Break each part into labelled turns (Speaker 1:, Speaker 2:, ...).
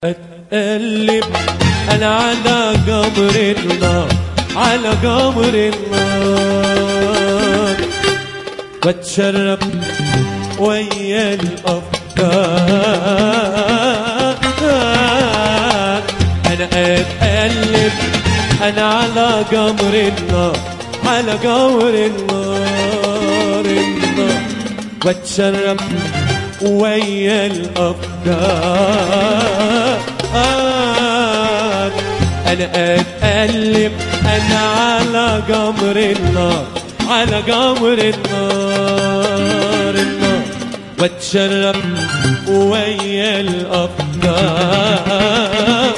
Speaker 1: اتقلب انا على قمر النار على قمر النار واتشرب ويا الافكار انا اتقلب انا على قمر النار على قمر النار النار واتشرب ويا الافكار انا اتقلب انا على قمر النار على قمر النار النار واتشرب ويا الافكار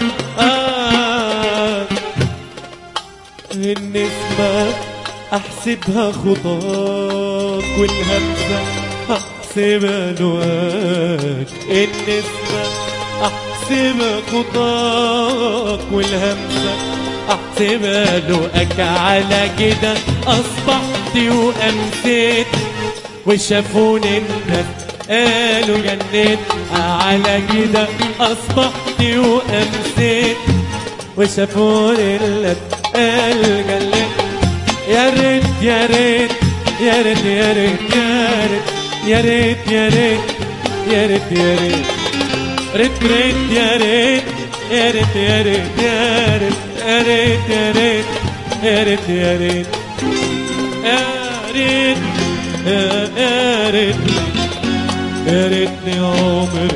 Speaker 1: النسمة احسبها خطاك والهمزة احسبها لواك النسمة احسبها خطاك والهمزة احسبها لواك على كده اصبحت وامسيت وشافوني الناس قالوا جنيت على كده اصبحت وامسيت وشافوني الناس قالوا جنيت يا ريت يا ريت يا ريت يا ريت يا ريت يا ريت يا ريت يا ريت يا ريت يا ريت ريت يا ريت يا ريت يا ريت يا ريت يا ريت يا ريت يا ريت يا ريت يا ريت يا ريتني عمري